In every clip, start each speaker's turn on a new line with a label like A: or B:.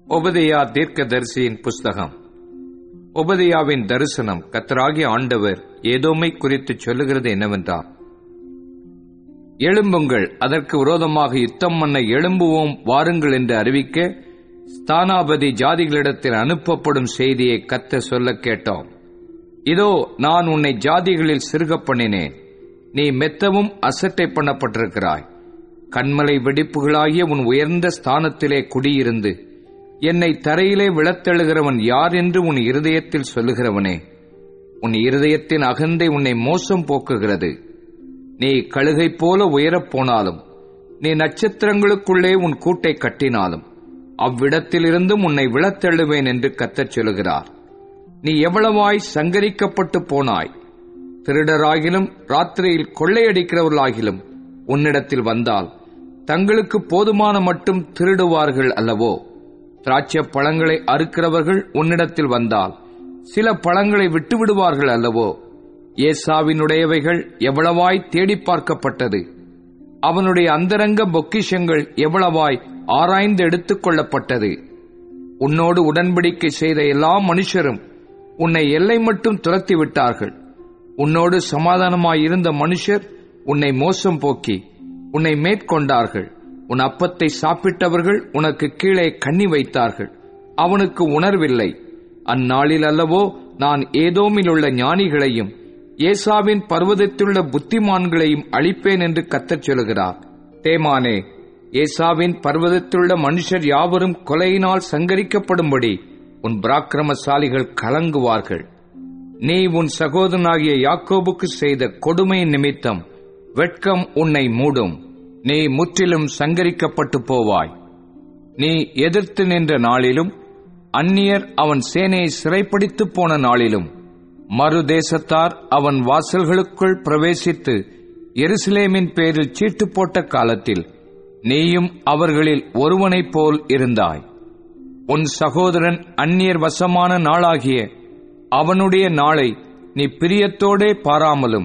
A: ஒபதியா தீர்க்கதரிசியின் புஸ்தகம் ஒபதியாவின் தரிசனம் கத்தராகிய ஆண்டவர் ஏதோமை குறித்து சொல்லுகிறது என்னவென்றால் எழும்புங்கள் அதற்கு விரோதமாக யுத்தம் பண்ண எழும்புவோம் வாருங்கள் என்று அறிவிக்க ஸ்தானாபதி ஜாதிகளிடத்தில் அனுப்பப்படும் செய்தியை கத்த சொல்ல கேட்டோம் இதோ நான் உன்னை ஜாதிகளில் சிறுகப் பண்ணினேன் நீ மெத்தவும் அசட்டை பண்ணப்பட்டிருக்கிறாய் கண்மலை வெடிப்புகளாகிய உன் உயர்ந்த ஸ்தானத்திலே குடியிருந்து என்னை தரையிலே விழத்தெழுகிறவன் யார் என்று உன் இருதயத்தில் சொல்லுகிறவனே உன் இருதயத்தின் அகந்தை உன்னை மோசம் போக்குகிறது நீ கழுகை போல உயரப் போனாலும் நீ நட்சத்திரங்களுக்குள்ளே உன் கூட்டை கட்டினாலும் அவ்விடத்திலிருந்தும் உன்னை விழத்தெழுவேன் என்று கத்தச் சொல்லுகிறார் நீ எவ்வளவாய் சங்கரிக்கப்பட்டு போனாய் திருடராகிலும் ராத்திரியில் கொள்ளையடிக்கிறவர்களாகிலும் உன்னிடத்தில் வந்தால் தங்களுக்கு போதுமான மட்டும் திருடுவார்கள் அல்லவோ திராட்சை பழங்களை அறுக்கிறவர்கள் உன்னிடத்தில் வந்தால் சில பழங்களை விட்டுவிடுவார்கள் அல்லவோ ஏசாவினுடையவைகள் எவ்வளவாய் தேடி பார்க்கப்பட்டது அவனுடைய அந்தரங்க பொக்கிஷங்கள் எவ்வளவாய் ஆராய்ந்து எடுத்துக் கொள்ளப்பட்டது உன்னோடு உடன்படிக்கை செய்த எல்லா மனுஷரும் உன்னை எல்லை மட்டும் துரத்தி விட்டார்கள் உன்னோடு சமாதானமாயிருந்த மனுஷர் உன்னை மோசம் போக்கி உன்னை மேற்கொண்டார்கள் உன் அப்பத்தை சாப்பிட்டவர்கள் உனக்கு கீழே கண்ணி வைத்தார்கள் அவனுக்கு உணர்வில்லை அந்நாளில் அல்லவோ நான் ஏதோமில் உள்ள ஞானிகளையும் ஏசாவின் பர்வதத்திலுள்ள புத்திமான்களையும் அழிப்பேன் என்று கத்தச் சொல்கிறார் தேமானே ஏசாவின் பர்வதத்திலுள்ள மனுஷர் யாவரும் கொலையினால் சங்கரிக்கப்படும்படி உன் பராக்கிரமசாலிகள் கலங்குவார்கள் நீ உன் சகோதரனாகிய யாக்கோபுக்கு செய்த கொடுமை நிமித்தம் வெட்கம் உன்னை மூடும் நீ முற்றிலும் சங்கரிக்கப்பட்டு போவாய் நீ எதிர்த்து நின்ற நாளிலும் அந்நியர் அவன் சேனையை சிறைப்பிடித்து போன நாளிலும் மறு தேசத்தார் அவன் வாசல்களுக்குள் பிரவேசித்து எருசலேமின் பேரில் சீட்டு போட்ட காலத்தில் நீயும் அவர்களில் ஒருவனைப் போல் இருந்தாய் உன் சகோதரன் அந்நியர் வசமான நாளாகிய அவனுடைய நாளை நீ பிரியத்தோடே பாராமலும்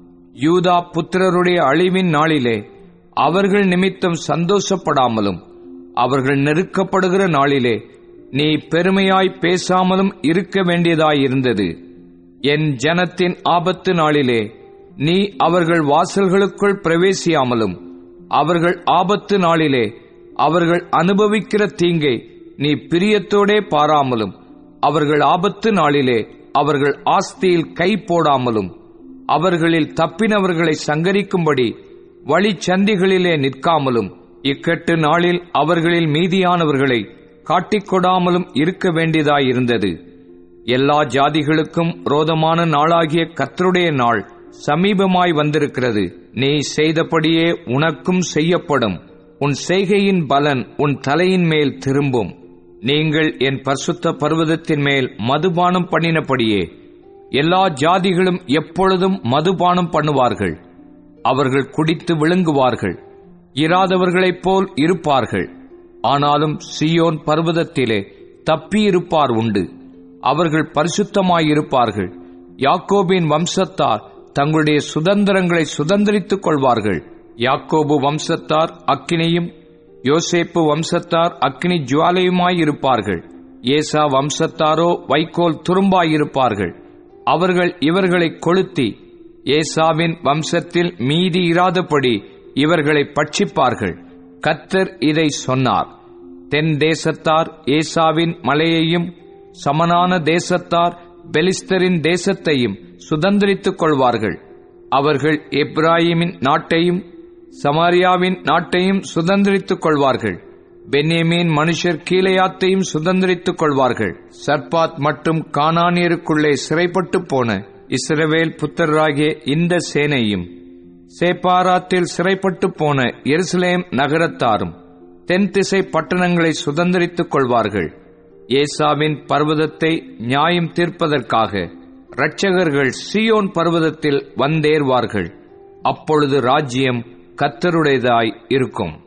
A: யூதா புத்திரருடைய அழிவின் நாளிலே அவர்கள் நிமித்தம் சந்தோஷப்படாமலும் அவர்கள் நெருக்கப்படுகிற நாளிலே நீ பெருமையாய் பேசாமலும் இருக்க வேண்டியதாயிருந்தது என் ஜனத்தின் ஆபத்து நாளிலே நீ அவர்கள் வாசல்களுக்குள் பிரவேசியாமலும் அவர்கள் ஆபத்து நாளிலே அவர்கள் அனுபவிக்கிற தீங்கை நீ பிரியத்தோடே பாராமலும் அவர்கள் ஆபத்து நாளிலே அவர்கள் ஆஸ்தியில் கை போடாமலும் அவர்களில் தப்பினவர்களை சங்கரிக்கும்படி வழிச்சந்திகளிலே நிற்காமலும் இக்கட்டு நாளில் அவர்களில் மீதியானவர்களை காட்டிக்கொடாமலும் இருக்க வேண்டியதாயிருந்தது எல்லா ஜாதிகளுக்கும் ரோதமான நாளாகிய கத்தருடைய நாள் சமீபமாய் வந்திருக்கிறது நீ செய்தபடியே உனக்கும் செய்யப்படும் உன் செய்கையின் பலன் உன் தலையின் மேல் திரும்பும் நீங்கள் என் பரிசுத்த பர்வதத்தின் மேல் மதுபானம் பண்ணினபடியே எல்லா ஜாதிகளும் எப்பொழுதும் மதுபானம் பண்ணுவார்கள் அவர்கள் குடித்து விழுங்குவார்கள் இராதவர்களைப் போல் இருப்பார்கள் ஆனாலும் சியோன் பர்வதத்திலே தப்பியிருப்பார் உண்டு அவர்கள் பரிசுத்தமாயிருப்பார்கள் யாக்கோபின் வம்சத்தார் தங்களுடைய சுதந்திரங்களை சுதந்திரித்துக் கொள்வார்கள் யாக்கோபு வம்சத்தார் அக்கினியும் யோசேப்பு வம்சத்தார் அக்னி ஜுவாலையுமாயிருப்பார்கள் ஏசா வம்சத்தாரோ வைக்கோல் துரும்பாயிருப்பார்கள் அவர்கள் இவர்களை கொளுத்தி ஏசாவின் வம்சத்தில் மீதி இராதபடி இவர்களை பட்சிப்பார்கள் கத்தர் இதை சொன்னார் தென் தேசத்தார் ஏசாவின் மலையையும் சமனான தேசத்தார் பெலிஸ்தரின் தேசத்தையும் சுதந்திரித்துக் கொள்வார்கள் அவர்கள் எப்ராஹிமின் நாட்டையும் சமாரியாவின் நாட்டையும் சுதந்திரித்துக் கொள்வார்கள் பென்யமீன் மனுஷர் கீழையாத்தையும் சுதந்திரித்துக் கொள்வார்கள் சர்பாத் மற்றும் கானானியருக்குள்ளே சிறைப்பட்டு போன இஸ்ரவேல் புத்தராகிய இந்த சேனையும் சேப்பாராத்தில் சிறைப்பட்டு போன எருசலேம் நகரத்தாரும் தென் திசை பட்டணங்களை சுதந்திரித்துக் கொள்வார்கள் ஏசாவின் பர்வதத்தை நியாயம் தீர்ப்பதற்காக இரட்சகர்கள் சியோன் பர்வதத்தில் வந்தேர்வார்கள் அப்பொழுது ராஜ்யம் கத்தருடையதாய் இருக்கும்